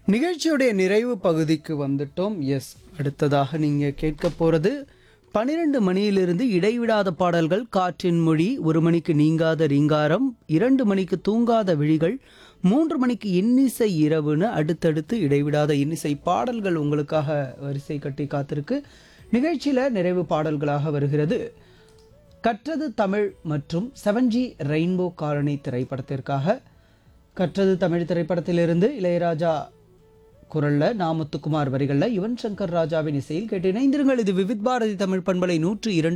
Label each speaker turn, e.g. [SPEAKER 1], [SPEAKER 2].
[SPEAKER 1] நிகழ்ச்சியுடைய நிறைவு பகுதிக்கு வந்துட்டோம் எஸ் அடுத்ததாக நீங்கள் கேட்க போகிறது பன்னிரண்டு மணியிலிருந்து இடைவிடாத பாடல்கள் காற்றின் மொழி ஒரு மணிக்கு நீங்காத ரீங்காரம் இரண்டு மணிக்கு தூங்காத விழிகள் மூன்று மணிக்கு இன்னிசை இரவுன்னு அடுத்தடுத்து இடைவிடாத இன்னிசை பாடல்கள் உங்களுக்காக வரிசை கட்டி காத்திருக்கு நிகழ்ச்சியில் நிறைவு பாடல்களாக வருகிறது கற்றது தமிழ் மற்றும் செவன்ஜி ரெயின்போ காலனி திரைப்படத்திற்காக கற்றது தமிழ் திரைப்படத்திலிருந்து இளையராஜா குரல்ல நாமுத்துக்குமார் வரிகள்ல யுவன் சங்கர் ராஜாவின் இசையில் கேட்டு இணைந்திருங்கள் இது விவித் பாரதி தமிழ் பண்பலை நூற்று இரண்டு